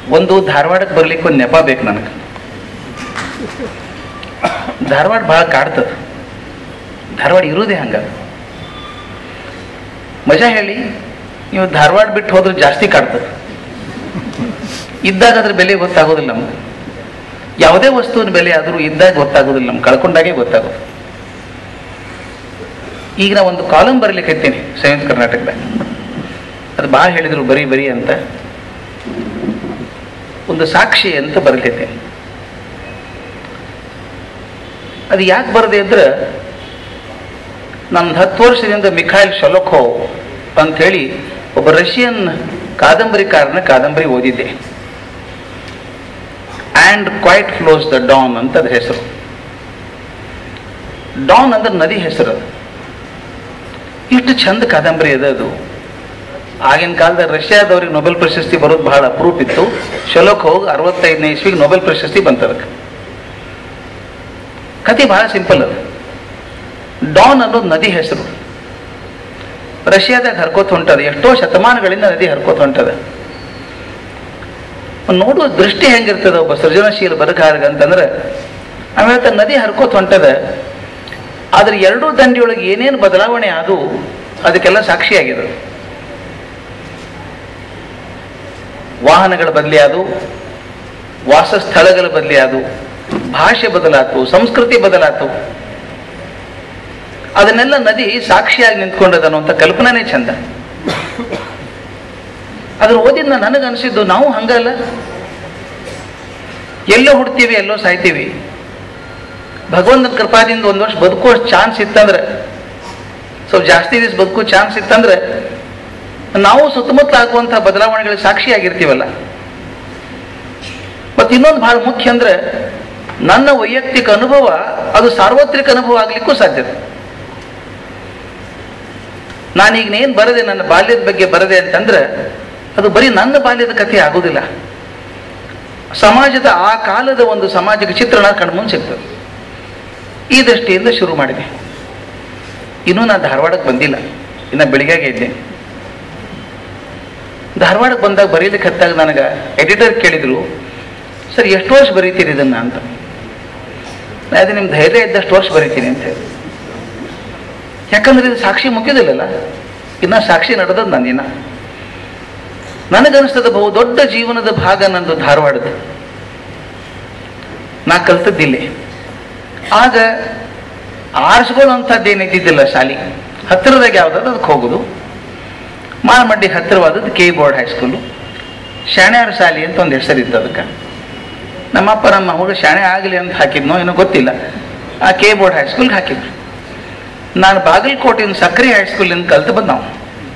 ಒಂದು ಧಾರವಾಡಕ್ಕೆ ಬರ್ಲಿಕ್ಕೆ ಒಂದು ನೆಪ ಬೇಕು ನನಗೆ ಧಾರವಾಡ ಭಾಳ ಕಾಡ್ತದೆ ಧಾರವಾಡ ಇರೋದೇ ಹಂಗ ಮಜಾ ಹೇಳಿ ನೀವು ಧಾರವಾಡ ಬಿಟ್ಟು ಹೋದ್ರೆ ಜಾಸ್ತಿ ಕಾಡ್ತದೆ ಇದ್ದಾಗ ಅದ್ರ ಬೆಲೆ ಗೊತ್ತಾಗೋದಿಲ್ಲ ನಮ್ಗೆ ಯಾವುದೇ ವಸ್ತುವಿನ ಬೆಲೆ ಆದರೂ ಇದ್ದಾಗ ಗೊತ್ತಾಗೋದಿಲ್ಲ ನಮ್ಗೆ ಕಳ್ಕೊಂಡಾಗೆ ಗೊತ್ತಾಗೋದು ಈಗ ನಾ ಒಂದು ಕಾಲಮ್ ಬರಲಿಕ್ಕೆ ಇರ್ತೀನಿ ಸಂಯುಕ್ತ ಕರ್ನಾಟಕದಾಗ ಅದು ಭಾಳ ಹೇಳಿದರು ಬರೀ ಬರೀ ಅಂತ ಒಂದು ಸಾಕ್ಷಿ ಅಂತ ಬರಲಿದ್ದೇನೆ ಅದು ಯಾಕೆ ಬರದೆ ಅಂದ್ರೆ ನನ್ನ ಹತ್ತು ವರ್ಷದಿಂದ ಮಿಖಾಯಿಲ್ ಶೊಲೋಖೋವ್ ಅಂಥೇಳಿ ಒಬ್ಬ ರಷ್ಯನ್ ಕಾದಂಬರಿಕಾರನ ಕಾದಂಬರಿ ಓದಿದ್ದೆ and quiet flows the Don ಅಂತ ಅದ್ರ ಹೆಸರು ಡಾನ್ ಅಂದ್ರೆ ನದಿ ಹೆಸರು ಅದು ಇಷ್ಟು ಚಂದ ಕಾದಂಬರಿ ಅದ ಅದು ಆಗಿನ ಕಾಲದಲ್ಲಿ ರಷ್ಯಾದವ್ರಿಗೆ ನೊಬೆಲ್ ಪ್ರಶಸ್ತಿ ಬರೋದು ಬಹಳ ಅಪರೂಪ ಇತ್ತು ಶೊಲೋಕ್ ಹೋಗಿ ಅರವತ್ತೈದನೇ ಇಸ್ವಿಗೆ ನೊಬೆಲ್ ಪ್ರಶಸ್ತಿ ಬಂತದಕ್ಕೆ ಕತೆ ಬಹಳ ಸಿಂಪಲ್ ಅದು ಡಾನ್ ಅನ್ನೋದು ನದಿ ಹೆಸರು ರಷ್ಯಾದಾಗ ಹರ್ಕೋತ ಹೊಂಟದ ಎಷ್ಟೋ ಶತಮಾನಗಳಿಂದ ನದಿ ಹರ್ಕೋತ ಹೊಂಟದ ನೋಡುವ ದೃಷ್ಟಿ ಹೆಂಗಿರ್ತದ ಒಬ್ಬ ಸೃಜನಶೀಲ ಬದುಕಾರ್ಗ ಅಂತಂದ್ರೆ ಆಮೇಲೆ ನದಿ ಹರ್ಕೋತ ಹೊಂಟದ ಆದ್ರೆ ಎರಡೂ ದಂಡಿಯೊಳಗೆ ಏನೇನು ಬದಲಾವಣೆ ಅದು ಅದಕ್ಕೆಲ್ಲ ಸಾಕ್ಷಿಯಾಗಿದೆ ವಾಹನಗಳ ಬದಲಿ ಅದು ವಾಸಸ್ಥಳಗಳ ಬದಲಿ ಅದು ಭಾಷೆ ಬದಲಾತು ಸಂಸ್ಕೃತಿ ಬದಲಾತು ಅದನ್ನೆಲ್ಲ ನದಿ ಸಾಕ್ಷಿಯಾಗಿ ನಿಂತ್ಕೊಂಡದ ಅನ್ನುವಂಥ ಕಲ್ಪನೆನೇ ಚಂದ ಅದ್ರ ಓದಿದ್ನ ನನಗನ್ಸಿದ್ದು ನಾವು ಹಂಗಲ್ಲ ಎಲ್ಲೋ ಹುಡ್ತೀವಿ ಎಲ್ಲೋ ಸಾಯ್ತೀವಿ ಭಗವಂತನ ಕೃಪಾದಿಂದ ಒಂದು ವರ್ಷ ಬದುಕೋ ಚಾನ್ಸ್ ಇತ್ತಂದ್ರೆ ಸ್ವಲ್ಪ ಜಾಸ್ತಿ ದಿವಸ ಬದುಕೋ ಚಾನ್ಸ್ ಇತ್ತಂದ್ರೆ ನಾವು ಸುತ್ತಮುತ್ತ ಆಗುವಂಥ ಬದಲಾವಣೆಗಳಿಗೆ ಸಾಕ್ಷಿಯಾಗಿರ್ತೀವಲ್ಲ ಮತ್ತು ಇನ್ನೊಂದು ಬಹಳ ಮುಖ್ಯ ಅಂದ್ರೆ ನನ್ನ ವೈಯಕ್ತಿಕ ಅನುಭವ ಅದು ಸಾರ್ವತ್ರಿಕ ಅನುಭವ ಆಗ್ಲಿಕ್ಕೂ ಸಾಧ್ಯತೆ ನಾನೀಗ ಏನು ಬರದೆ ನನ್ನ ಬಾಲ್ಯದ ಬಗ್ಗೆ ಬರದೆ ಅಂತಂದ್ರೆ ಅದು ಬರೀ ನನ್ನ ಬಾಲ್ಯದ ಕಥೆ ಆಗೋದಿಲ್ಲ ಸಮಾಜದ ಆ ಕಾಲದ ಒಂದು ಸಾಮಾಜಿಕ ಚಿತ್ರಣ ಕಣ್ಮುಂದೆ ಸಿಗ್ತದೆ ಈ ದೃಷ್ಟಿಯಿಂದ ಶುರು ಮಾಡಿದೆ ಇನ್ನೂ ನಾನು ಧಾರವಾಡಕ್ಕೆ ಬಂದಿಲ್ಲ ಇನ್ನು ಬೆಳಿಗ್ಗೆ ಇದ್ದೆ ಧಾರವಾಡಕ್ಕೆ ಬಂದಾಗ ಬರೀಲಿಕ್ಕೆ ಹತ್ತಾಗ ನನಗೆ ಎಡಿಟರ್ ಕೇಳಿದ್ರು ಸರ್ ಎಷ್ಟು ವರ್ಷ ಬರೀತೀರಿ ಇದನ್ನ ಅಂತ ನಾ ಅದು ನಿಮ್ಮ ಧೈರ್ಯ ಇದ್ದಷ್ಟು ವರ್ಷ ಬರೀತೀನಿ ಅಂತ ಹೇಳಿ ಯಾಕಂದ್ರೆ ಇದು ಸಾಕ್ಷಿ ಮುಗಿದಿಲ್ಲಲ್ಲ ಇನ್ನ ಸಾಕ್ಷಿ ನಡೆದದ್ದು ನಂದಿನ ನನಗನ್ನಿಸ್ತದ ಬಹು ದೊಡ್ಡ ಜೀವನದ ಭಾಗ ನಂದು ಧಾರವಾಡದ ನಾ ಕಲ್ತದ್ದಿಲ್ಲಿ ಆಗ ಆರಿಸ್ಕೊಳ್ಳುವಂಥದ್ದು ಏನಿದ್ದಿದ್ದಿಲ್ಲ ಶಾಲಿ ಹತ್ತಿರದಾಗ ಯಾವ್ದಾದ್ರು ಅದಕ್ಕೆ ಹೋಗೋದು ಮಾಳಮಡ್ಡಿ ಹತ್ತಿರವಾದದ್ದು ಕೆ ಬೋರ್ಡ್ ಹೈಸ್ಕೂಲು ಶಾಣ್ಯಾರ ಶಾಲಿ ಅಂತ ಒಂದು ಹೆಸರಿತ್ತು ಅದಕ್ಕೆ ನಮ್ಮಪ್ಪ ನಮ್ಮ ಹುಡುಗ ಶಾಣೆ ಆಗಲಿ ಅಂತ ಹಾಕಿದ್ನೋ ಏನೋ ಗೊತ್ತಿಲ್ಲ ಆ ಕೆ ಬೋರ್ಡ್ ಹೈಸ್ಕೂಲ್ಗೆ ಹಾಕಿದ್ರು ನಾನು ಬಾಗಲಕೋಟೆಯಿಂದ ಸಕ್ರೆ ಹೈಸ್ಕೂಲಿಂದ ಕಲ್ತು ಬಂದ ನಾವು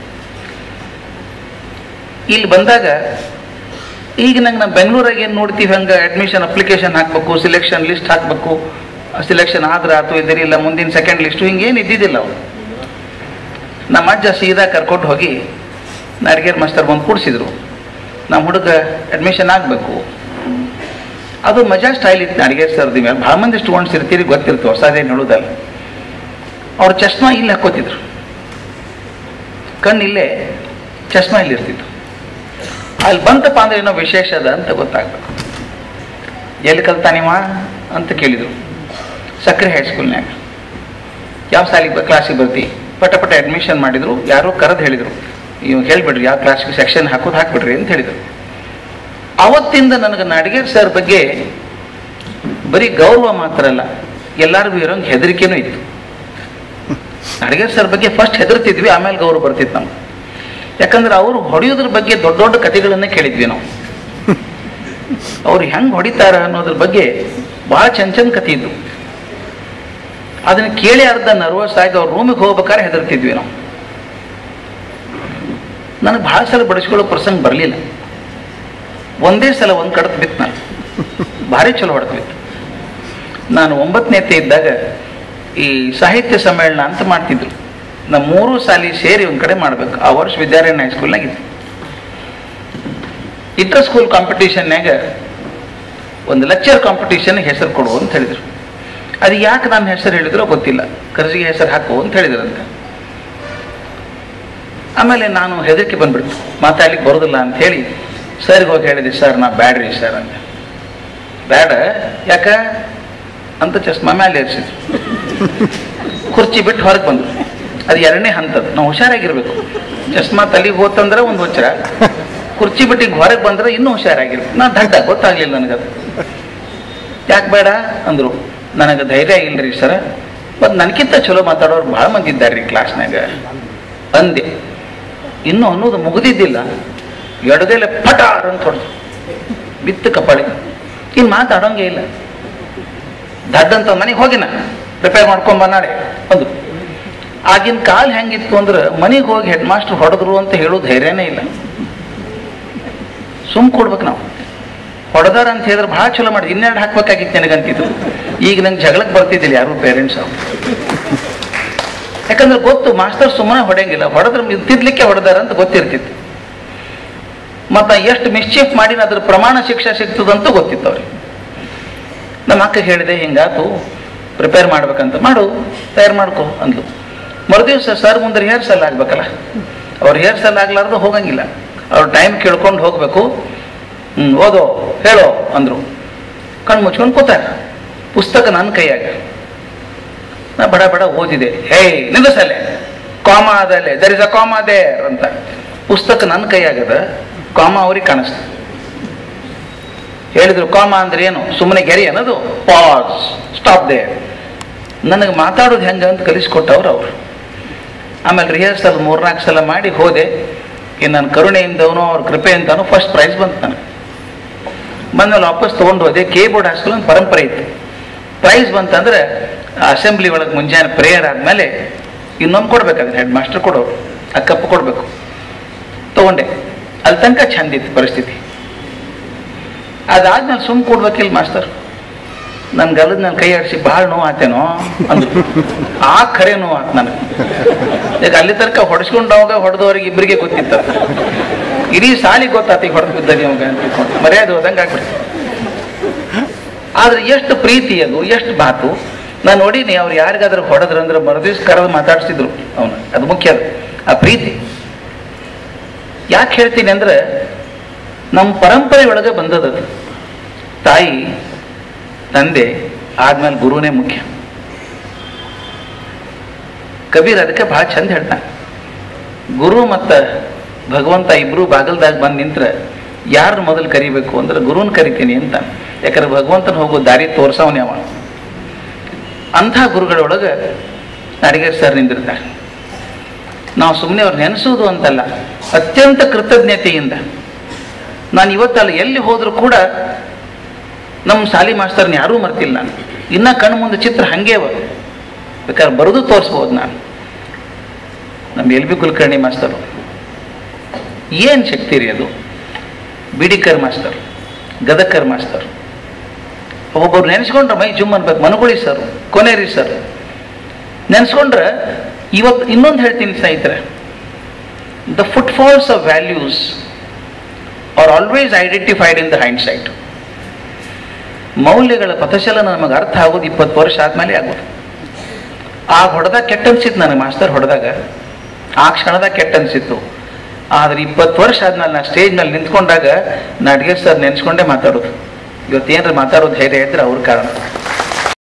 ಇಲ್ಲಿ ಬಂದಾಗ ಈಗ ನಂಗೆ ನಾವು ಬೆಂಗಳೂರಾಗ ಏನು ನೋಡ್ತೀವಿ ಹಂಗೆ ಅಡ್ಮಿಷನ್ ಅಪ್ಲಿಕೇಶನ್ ಹಾಕಬೇಕು ಸಿಲೆಕ್ಷನ್ ಲಿಸ್ಟ್ ಹಾಕಬೇಕು ಸಿಲೆಕ್ಷನ್ ಆದ್ರೆ ಆತು ಇದಿರಿಲ್ಲ ಮುಂದಿನ ಸೆಕೆಂಡ್ ಲಿಸ್ಟು ಹಿಂಗೇನು ಇದ್ದಿದ್ದಿಲ್ಲ ಅವು ನಮ್ಮ ಅಜ್ಜ ಸೀದಾ ಕರ್ಕೊಂಡು ಹೋಗಿ ಅಡ್ಗೇರ್ ಮಾಸ್ತರ್ ಬಂದು ಕೂಡಿಸಿದ್ರು ನಮ್ಮ ಹುಡುಗ ಅಡ್ಮಿಷನ್ ಆಗಬೇಕು ಅದು ಮಜಾ ಸ್ಟೈಲ್ ಇತ್ತು ಅಡಿಗೇರ್ ಸರ್ದಿ ಮೇಲೆ ಭಾಳ ಮಂದಿ ಸ್ಟೂಡೆಂಟ್ಸ್ ಇರ್ತೀರಿ ಗೊತ್ತಿರ್ತು ಹೊಸದೇನು ಹೇಳೋದಲ್ಲ ಅವ್ರು ಚಶ್ಮಾ ಇಲ್ಲಿ ಹಾಕೋತಿದ್ರು ಕಣ್ಣು ಇಲ್ಲೇ ಚಶ್ಮಾ ಇಲ್ಲಿ ಇರ್ತಿತ್ತು ಅಲ್ಲಿ ಬಂತಪ್ಪ ಅಂದ್ರೆ ಏನೋ ವಿಶೇಷ ಅದ ಅಂತ ಗೊತ್ತಾಗ್ಬೇಕು ಎಲ್ಲಿ ಕಲ್ತಾನಿವ ಅಂತ ಕೇಳಿದರು ಸಕ್ರೆ ಹೈಸ್ಕೂಲ್ನ್ಯಾಗ ಯಾವ ಸಾಲಿಗೆ ಕ್ಲಾಸಿಗೆ ಬರ್ತಿ ಪಟ ಪಟ ಅಡ್ಮಿಷನ್ ಮಾಡಿದ್ರು ಯಾರೋ ಕರೆದು ಹೇಳಿದರು ನೀವು ಹೇಳ್ಬಿಡ್ರಿ ಯಾವ ಕ್ಲಾಸ್ಗೆ ಸೆಕ್ಷನ್ ಹಾಕೋದು ಹಾಕ್ಬಿಡ್ರಿ ಅಂತ ಹೇಳಿದರು ಅವತ್ತಿಂದ ನನಗೆ ನಾಡಿಗೇರ್ ಸರ್ ಬಗ್ಗೆ ಬರೀ ಗೌರವ ಮಾತ್ರ ಅಲ್ಲ ಎಲ್ಲರಿಗೂ ಇರೋಂಗೆ ಹೆದರಿಕೆನೂ ಇತ್ತು ನಾಡಿಗೇರ್ ಸರ್ ಬಗ್ಗೆ ಫಸ್ಟ್ ಹೆದರ್ತಿದ್ವಿ ಆಮೇಲೆ ಗೌರವ ಬರ್ತಿತ್ತು ನಮ್ಗೆ ಯಾಕಂದ್ರೆ ಅವರು ಹೊಡೆಯೋದ್ರ ಬಗ್ಗೆ ದೊಡ್ಡ ದೊಡ್ಡ ಕಥೆಗಳನ್ನೇ ಕೇಳಿದ್ವಿ ನಾವು ಅವ್ರು ಹೆಂಗೆ ಹೊಡಿತಾರ ಅನ್ನೋದ್ರ ಬಗ್ಗೆ ಭಾಳ ಚಂದ ಚಂದ ಕಥೆ ಇದ್ವು ಅದನ್ನ ಕೇಳಿ ಅರ್ಧ ನರ್ವಸ್ ಆಗಿ ಅವ್ರ ರೂಮಿಗೆ ಹೋಗ್ಬೇಕಾದ್ರೆ ಹೆದರ್ತಿದ್ವಿ ನಾವು ನನಗೆ ಭಾಳ ಸಲ ಬಡಿಸ್ಕೊಳ್ಳೋ ಪ್ರಸಂಗ ಬರಲಿಲ್ಲ ಒಂದೇ ಸಲ ಒಂದು ಕಡತ್ ಬಿತ್ತು ನಾನು ಭಾರಿ ಚಲೋ ಹೊಡೆದು ಬಿತ್ತು ನಾನು ಒಂಬತ್ತನೇತೆ ಇದ್ದಾಗ ಈ ಸಾಹಿತ್ಯ ಸಮ್ಮೇಳನ ಅಂತ ಮಾಡ್ತಿದ್ರು ನಮ್ಮ ಮೂರು ಸಾಲಿ ಸೇರಿ ಒಂದು ಕಡೆ ಮಾಡ್ಬೇಕು ಆ ವರ್ಷ ವಿದ್ಯಾರಣ್ಯ ಹೈಸ್ಕೂಲ್ನಾಗ ಇತ್ತು ಇಂಟರ್ ಸ್ಕೂಲ್ ಕಾಂಪಿಟೇಷನ್ಯಾಗ ಒಂದು ಲೆಕ್ಚರ್ ಕಾಂಪಿಟೇಷನ್ ಹೆಸರು ಕೊಡು ಅಂತ ಹೇಳಿದರು ಅದು ಯಾಕೆ ನನ್ನ ಹೆಸರು ಹೇಳಿದ್ರೋ ಗೊತ್ತಿಲ್ಲ ಕರ್ಜಿಗೆ ಹೆಸರು ಹಾಕು ಅಂತ ಹೇಳಿದ್ರಂತೆ ಆಮೇಲೆ ನಾನು ಹೆದರಿಕೆ ಬಂದ್ಬಿಡ್ತು ಮಾತಾಡ್ಲಿಕ್ಕೆ ಬರೋದಿಲ್ಲ ಅಂತ ಹೇಳಿ ಸರ್ಗೆ ಹೋಗಿ ಹೇಳಿದೆ ಸರ್ ನಾ ಬ್ಯಾಡ್ರಿ ಸರ್ ಅಂತ ಬ್ಯಾಡ ಯಾಕ ಅಂತ ಚಸ್ಮಾ ಮೇಲೆ ಏರಿಸಿದ್ರು ಕುರ್ಚಿ ಬಿಟ್ಟು ಹೊರಗೆ ಬಂದ್ರು ಅದು ಎರಡನೇ ಹಂತದ ನಾವು ಹುಷಾರಾಗಿರ್ಬೇಕು ಚಸ್ಮಾ ತಲೆಗೆ ಹೋತಂದ್ರೆ ಒಂದು ವಚ್ಚರ ಕುರ್ಚಿ ಬಿಟ್ಟು ಈಗ ಹೊರಗೆ ಬಂದ್ರೆ ಇನ್ನೂ ಹುಷಾರಾಗಿರ್ಬೇಕು ನಾ ದಡ್ಡ ಗೊತ್ತಾಗ್ಲಿಲ್ಲ ನನಗದು ಯಾಕೆ ಬೇಡ ಅಂದ್ರು ನನಗೆ ಧೈರ್ಯ ಇಲ್ರಿ ಸರ ಮತ್ತು ನನಗಿಂತ ಚಲೋ ಮಾತಾಡೋರು ಭಾಳ ಮಂದಿ ಇದ್ದಾರೆ ರೀ ಕ್ಲಾಸ್ನಾಗ ಅಂದೆ ಇನ್ನೂ ಅನ್ನೋದು ಮುಗಿದಿದ್ದಿಲ್ಲ ಎಡದೆಲೆ ಪಟಾರ್ ಅಂತ ಹೊಡೆದು ಬಿತ್ತು ಕಪಾಳಿ ಇನ್ನು ಮಾತಾಡೋಂಗೆ ಇಲ್ಲ ದಡ್ಡಂತ ಮನೆಗೆ ಹೋಗಿನ ರಿಪೇರ್ ಮಾಡ್ಕೊಂಬ ನಾಳೆ ಅಂದ್ರು ಆಗಿನ ಕಾಲ ಹೆಂಗಿತ್ತು ಅಂದ್ರೆ ಮನೆಗೆ ಹೋಗಿ ಹೆಡ್ ಮಾಸ್ಟರ್ ಹೊಡೆದ್ರು ಅಂತ ಹೇಳೋ ಧೈರ್ಯನೇ ಇಲ್ಲ ಸುಮ್ ಕೊಡ್ಬೇಕು ನಾವು ಹೊಡೆದಾರ ಅಂತ ಹೇಳಿದ್ರೆ ಭಾಳ ಚಲೋ ಮಾಡಿ ಇನ್ನೆರಡು ಹಾಕ್ಬೇಕಾಗಿತ್ತು ನನಗಂತಿದ್ರು ಈಗ ನಂಗೆ ಜಗಳಕ್ಕೆ ಬರ್ತಿದ್ದಿಲ್ಲ ಯಾರು ಪೇರೆಂಟ್ಸ್ ಅವ್ರು ಯಾಕಂದ್ರೆ ಗೊತ್ತು ಮಾಸ್ಟರ್ ಸುಮ್ಮನೆ ಹೊಡೆಯಂಗಿಲ್ಲ ಹೊಡೆದ್ರೆ ತಿದ್ಲಿಕ್ಕೆ ಹೊಡೆದಾರ ಅಂತ ಗೊತ್ತಿರ್ತಿತ್ತು ಮತ್ತು ಎಷ್ಟು ಮಿಸ್ಚೀಫ್ ಮಾಡಿ ಅದ್ರ ಪ್ರಮಾಣ ಶಿಕ್ಷೆ ಸಿಗ್ತದಂತ ಗೊತ್ತಿತ್ತು ಅವ್ರಿಗೆ ನಮ್ಮ ಅಕ್ಕ ಹೇಳಿದೆ ಹಿಂಗಾತು ಪ್ರಿಪೇರ್ ಮಾಡ್ಬೇಕಂತ ಮಾಡು ತಯಾರು ಮಾಡ್ಕೊ ಅಂದ್ಲು ಮರುದಿವ್ಸ ಸರ್ ಮುಂದೆ ರಿಹರ್ಸಲ್ ಆಗ್ಬೇಕಲ್ಲ ಅವ್ರು ರಿಹರ್ಸಲ್ ಆಗ್ಲಾರ್ದು ಹೋಗಂಗಿಲ್ಲ ಅವ್ರು ಟೈಮ್ ಕೇಳ್ಕೊಂಡು ಹೋಗ್ಬೇಕು ಹ್ಮ್ ಓದೋ ಹೇಳೋ ಅಂದ್ರು ಕಣ್ಣು ಮುಚ್ಕೊಂಡು ಕೂತಾರ ಪುಸ್ತಕ ನನ್ನ ಕೈಯಾಗ ನಾ ಬಡ ಬಡ ಓದಿದೆ ಹೇ ನಿಲ್ಲಿಸಲೆ ಕಾಮ ಅದಲ್ಲೇ ದರ್ ಇಸ್ ಅ ಕಾಮ ದೇರ್ ಅಂತ ಪುಸ್ತಕ ನನ್ನ ಕೈಯಾಗದ ಕಾಮ ಅವ್ರಿಗೆ ಕಾಣಿಸ್ತು ಹೇಳಿದ್ರು ಕಾಮ ಅಂದ್ರೆ ಏನು ಸುಮ್ಮನೆ ಗೆರೆ ಅನ್ನೋದು ಪಾಸ್ ಸ್ಟಾಪ್ ದೇ ನನಗೆ ಮಾತಾಡೋದು ಹೆಂಗೆ ಅಂತ ಕಲಿಸ್ಕೊಟ್ಟವ್ರು ಅವರು ಆಮೇಲೆ ರಿಹರ್ಸಲ್ ಮೂರ್ನಾಲ್ಕು ಸಲ ಮಾಡಿ ಹೋದೆ ಇನ್ನು ನನ್ನ ಕರುಣೆಯಿಂದವನು ಅವ್ರ ಕೃಪೆಯಿಂದನೂ ಫಸ್ಟ್ ಪ್ರೈಸ್ ಬಂತು ನನಗೆ ಬಂದ್ಮೇಲೆ ವಾಪಸ್ ತೊಗೊಂಡು ಹೋದೆ ಕೆ ಬೋರ್ಡ್ ಹಾಸ್ಕಲ್ ಒಂದು ಪರಂಪರೆ ಇತ್ತು ಪ್ರೈಸ್ ಬಂತಂದ್ರೆ ಅಸೆಂಬ್ಲಿ ಒಳಗೆ ಮುಂಜಾನೆ ಪ್ರೇಯರ್ ಆದಮೇಲೆ ಇನ್ನೊಂದು ಕೊಡ್ಬೇಕಾದ್ರೆ ಹೆಡ್ ಮಾಸ್ಟರ್ ಕೊಡೋರು ಆ ಕಪ್ ಕೊಡಬೇಕು ತೊಗೊಂಡೆ ಅಲ್ಲಿ ತನಕ ಚಂದ ಇತ್ತು ಪರಿಸ್ಥಿತಿ ಅದಾದ್ಮೇಲೆ ಸುಮ್ ಕೊಡ್ಬೇಕಿಲ್ಲ ಮಾಸ್ತರ್ ನನ್ನ ಗಲ್ಲದ ನನ್ನ ಕೈ ಆಡಿಸಿ ಭಾಳ ನೋವು ಆತೇನೋ ಅಂದ್ರು ಆ ಖರೆ ನೋವು ಆತ್ ನನಗೆ ಈಗ ಅಲ್ಲಿ ತನಕ ಹೊಡೆಸ್ಕೊಂಡು ಅವಾಗ ಹೊಡೆದವ್ರಿಗೆ ಇಬ್ಬರಿಗೆ ಗೊತ್ತಿತ್ತು ಅದು. ಇಡೀ ಸಾಲಿಗೆ ಗೊತ್ತಾತ ಈಗ ಹೊಡೆದು ಬಿದ್ದನಿ ಅವಾಗ ಅಂತ ತಿಳ್ಕೊಂಡು ಮರ್ಯಾದೆ ಹೋದಂಗೆ ಆಗ್ಬಿಡ್ತು ಆದ್ರೆ ಎಷ್ಟು ಪ್ರೀತಿ ಅದು ಎಷ್ಟು ಮಾತು ನಾನು ನೋಡೀನಿ ಅವ್ರು ಯಾರಿಗಾದ್ರೂ ಹೊಡೆದ್ರಂದ್ರೆ ಮರುದಿವ್ಸ ಕರೆದು ಮಾತಾಡ್ಸಿದ್ರು ಅವನು ಅದು ಮುಖ್ಯ ಅದು ಆ ಪ್ರೀತಿ ಯಾಕೆ ಹೇಳ್ತೀನಿ ಅಂದ್ರೆ ನಮ್ಮ ಪರಂಪರೆ ಒಳಗೆ ಬಂದದದು ತಾಯಿ ತಂದೆ ಆದ್ಮೇಲೆ ಗುರುನೇ ಮುಖ್ಯ ಕಬೀರ್ ಅದಕ್ಕೆ ಬಹಳ ಚಂದ ಹೇಳ್ತಾನೆ ಗುರು ಮತ್ತು ಭಗವಂತ ಇಬ್ರು ಬಾಗಲ್ದಾಗ ಬಂದು ನಿಂತ್ರೆ ಯಾರನ್ನ ಮೊದಲು ಕರಿಬೇಕು ಅಂದ್ರೆ ಗುರುನ್ ಕರಿತೀನಿ ಅಂತ ಯಾಕಂದ್ರೆ ಭಗವಂತನ ಹೋಗೋ ದಾರಿ ತೋರ್ಸವನೇ ಅವ ಅಂಥ ಗುರುಗಳೊಳಗೆ ಅಡಿಗೆ ಸರ್ ನಿಂದಿರ್ತಾರೆ ನಾವು ಸುಮ್ಮನೆ ಅವ್ರು ನೆನೆಸೋದು ಅಂತಲ್ಲ ಅತ್ಯಂತ ಕೃತಜ್ಞತೆಯಿಂದ ನಾನು ಇವತ್ತಲ್ಲ ಎಲ್ಲಿ ಹೋದರೂ ಕೂಡ ನಮ್ಮ ಶಾಲಿ ಮಾಸ್ತರ್ನ ಯಾರೂ ಮರ್ತಿಲ್ಲ ನಾನು ಇನ್ನ ಕಣ್ಣು ಮುಂದೆ ಚಿತ್ರ ಹಂಗೆ ಅವ ಬೇಕಾದ್ರೆ ಬರೆದು ತೋರಿಸ್ಬೋದು ನಾನು ನಮ್ಮ ಎಲ್ ಬಿ ಕುಲಕರ್ಣಿ ಮಾಸ್ತರು ಏನು ಶಕ್ತಿ ರೀ ಅದು ಬಿಡಿಕರ್ ಮಾಸ್ತರ್ ಗದಕರ್ ಮಾಸ್ತರ್ ಒಬ್ಬೊಬ್ರು ನೆನೆಸ್ಕೊಂಡ್ರೆ ಮೈ ಜುಮ್ ಅನ್ಬೇಕು ಮನುಗುಳಿ ಸರ್ ಕೊನೆರಿ ಸರ್ ನೆನೆಸ್ಕೊಂಡ್ರೆ ಇವತ್ತು ಇನ್ನೊಂದು ಹೇಳ್ತೀನಿ ಸ್ನೇಹಿತರೆ the footfalls of values are always identified in the hindsight ಮೌಲ್ಯಗಳ ಪಥಶಲನ ನಮಗೆ ಅರ್ಥ ಆಗೋದು ಇಪ್ಪತ್ತು ವರ್ಷ ಆದ್ಮೇಲೆ ಆಗೋದು ಆ ಹೊಡೆದಾಗ ಕೆಟ್ಟ ಅನ್ಸಿತ್ತು ನನಗೆ ಮಾಸ್ತರ್ ಹೊಡೆದಾಗ ಆ ಕ್ಷಣದಾಗ ಕೆಟ್ಟ ಅನ್ಸಿತ್ತು ಆದ್ರೆ ಇಪ್ಪತ್ತು ವರ್ಷ ಆದ್ಮೇಲೆ ನಾ ಸ್ಟೇಜ್ ಮೇಲೆ ನಿಂತ್ಕೊಂಡಾಗ ನಾ ಅಡ್ಗೆ ಸರ್ ನೆನೆಸ್ಕೊಂಡೇ ಮಾತಾಡೋದು ಇವತ್ತೇನ್ರ ಮಾತಾಡೋದು ಧೈರ್ಯ ಇದ್ರೆ ಅವ್ರ ಕಾರಣ